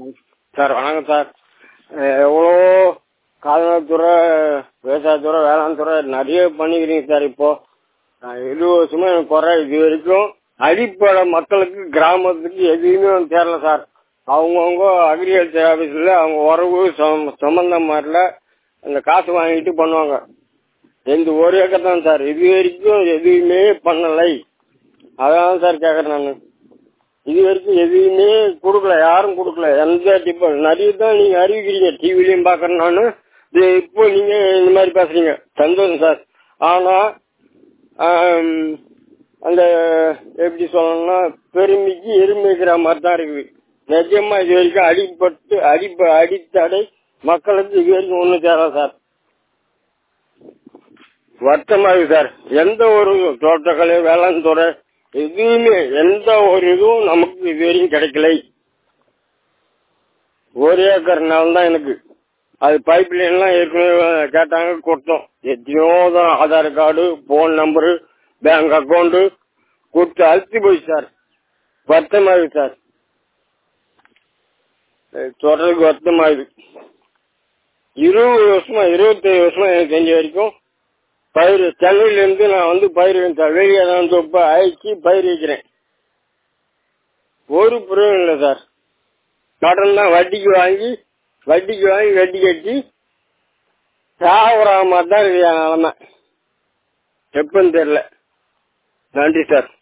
Sir வணக்கம் sir எவ்வளோ கால்நடைத்துறை விவசாயத்துறை வேளாண் துறை நிறைய பண்ணிக்கிறீங்க சார் இப்போ நான் இருபது வருஷமா எனக்கு குறை இது வரைக்கும் அடிப்படை மக்களுக்கு கிராமத்துக்கு எதுவுமே வந்து சேரல சார் அவங்கவுங்க அக்ரிகல்ச்சர் ஆஃபீஸில் அவங்க உறவு சம்- சம்பந்தம் மாதிரில அந்த காசு வாங்கிட்டு பண்ணுவாங்க எந்த ஒரு ஏக்கர் தான் சார் இது வரைக்கும் எதுவுமே பண்ணலை அதான் சார் கேட்குறேன் நான் இது வரைக்கும் எதுவுமே கொடுக்கல யாரும் கொடுக்கல எந்த டிப்ப நிறைய தான் நீங்க அறிவிக்கிறீங்க டிவிலையும் பாக்குறேன் நானு இது இப்போ நீங்க இந்த மாதிரி பேசுறீங்க சந்தோஷம் சார் ஆனா ஆம், அந்த எப்படி சொல்லணும்னா பெருமைக்கு எருமைக்கிற மாதிரி தான் இருக்குது நிஜமா இது வரைக்கும் அடிபட்டு அடிப்ப அடித்தடை மக்களுக்கு இது வரைக்கும் ஒண்ணு சேரல சார் வருத்தமா இருக்கு சார் எந்த ஒரு தோட்டக்கலை வேளாண் துறை எதுவுமே எந்த ஒரு இதுவும் நமக்கு இது வரைக்கும் கிடைக்கலை ஒரு ஏக்கர் நிலம் தான் எனக்கு அது பைப் லைன்லாம் ஏற்கனவே கேட்டாங்க கொடுத்தோம் எத்தனையோ தான் Aadhaar card phone number bank account கொடுத்து அழுத்தி போய் சார் வருத்தமா இருக்கு சார் அஹ் சொல்றதுக்கு வருத்தமா இருக்கு இருபது வருஷமா இருபத்தேழு வருஷமா எனக்கு தெரிஞ்ச வரைக்கும் பயிர் சென்னையில இருந்து நான் வந்து பயிர் வைக்கிறேன். வெளியே தான் தொப்ப அழைச்சி பயிர் வைக்கிறேன் ஒரு பிரயோஜனம் இல்லை சார் கடன் தான் வட்டிக்கு வாங்கி வட்டிக்கு வாங்கி வட்டி கட்டி சாகுற மாதிரி தான் இருக்கு என் நிலைமை எப்பன்னு தெரியல நன்றி சார்